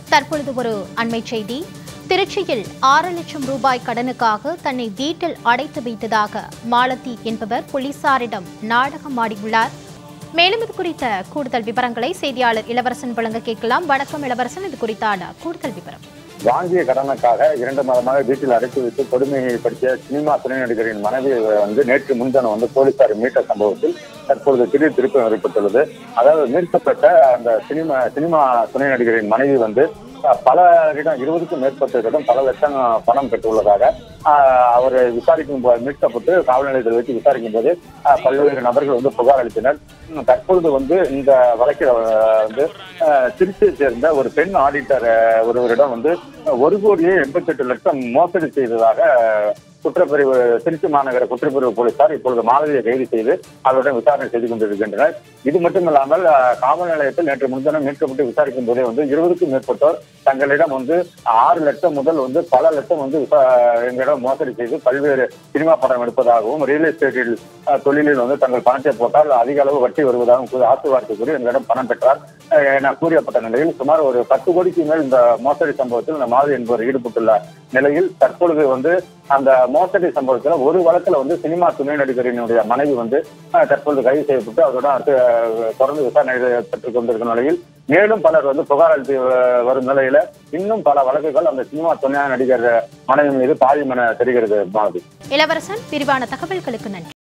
தற்பொழுது ஒரு அண்மை செய்தி திருச்சியில் ஆறு லட்சம் ரூபாய் கடனுக்காக தன்னை வீட்டில் அடைத்து வைத்ததாக மாலதி என்பவர் போலீசாரிடம் நாடகம் ஆடியுள்ளார் மேலும் இது குறித்த கூடுதல் விவரங்களை செய்தியாளர் இளவரசன் வழங்க கேட்கலாம் வணக்கம் இளவரசன் இது குறித்தான கூடுதல் விவரம் வாங்கிய கடனுக்காக இரண்டு மாதமாக வீட்டில் அடைத்து வைத்து கொடுமைப்படுத்திய சினிமா துணை நடிகரின் மனைவி வந்து நேற்று முன்தினம் வந்து போலீசார் மீட்ட சம்பவத்தில் தற்பொழுது திடீர் திருப்பம் ஏற்பட்டுள்ளது அதாவது மீட்கப்பட்ட அந்த சினிமா சினிமா துணை நடிகரின் மனைவி வந்து அஹ், பலரிடம் இருபதுக்கும் மேற்பட்டவரிடம் பல லட்சம் பணம் பெற்றுள்ளதாக அஹ், அவர் விசாரிக்கும் போது மீட்கப்பட்டு காவல் நிலையத்தில் வைத்து விசாரிக்கும் போது அஹ், பல்வேறு நபர்கள் வந்து புகார் அளித்தனர் உம், தற்பொழுது வந்து இந்த வழக்கில் அஹ், வந்து அஹ், திருச்சியை சேர்ந்த ஒரு பெண் ஆடிட்டர் அஹ், ஒருவரிடம் வந்து ஒரு கோடியே எண்பத்தி எட்டு லட்சம் மோசடி செய்ததாக அஹ், குற்றப்பிரிவு திருச்சி மாநகர குற்றப்பிரிவு போலீசார் இப்பொழுது மாலதியை கைது செய்து அவருடன் விசாரணை செய்து கொண்டிருக்கின்றனர் இது மட்டுமில்லாமல் அஹ், காவல் நிலையத்தில் நேற்று முன்தினம் மீட்கப்பட்டு விசாரிக்கும் போதே வந்து இருபதுக்கும் மேற்பட்டோர் தங்களிடம் வந்து ஆறு லட்சம் முதல் வந்து பல லட்சம் வந்து விசா- எங்களிடம் மோசடி செய்து பல்வேறு சினிமா படம் எடுப்பதாகவும் ரியல் எஸ்டேட்டில் அஹ், தொழிலில் வந்து தங்கள் பணத்தை போட்டால் அதிக அளவு வட்டி வருவதாகவும் கூறி ஆத்து வார்த்தை கூறி எங்களிடம் பணம் பெற்றார் அஹ், என கூறியப்பட்ட நிலையில் சுமார் ஒரு பத்து கோடிக்கு மேல் இந்த மோசடி சம்பவத்தில் இந்த மாதவி என்பவர் ஈடுபட்டுள்ள நிலையில் தற்பொழுது வந்து அந்த மோசடி சம்பவத்தில் ஒரு வழக்கில் வந்து சினிமா துணை நடிகரினுடைய மனைவி வந்து அஹ், தற்பொழுது கைது செய்யப்பட்டு அவருடன் அடுத்து அஹ், தொடர்ந்து விசாரணை பெற்றுக் கொண்டிருக்கும் நிலையில் மேலும் பலர் வந்து புகார் அளித்து அஹ், வரும் நிலையில இன்னும் பல வழக்குகள் அந்த சினிமா துணை நடிகர் மனைவி மீது பாயும் என தெரிகிறது மாலதி இளவரசன் விரிவான தகவல்களுக்கு நன்றி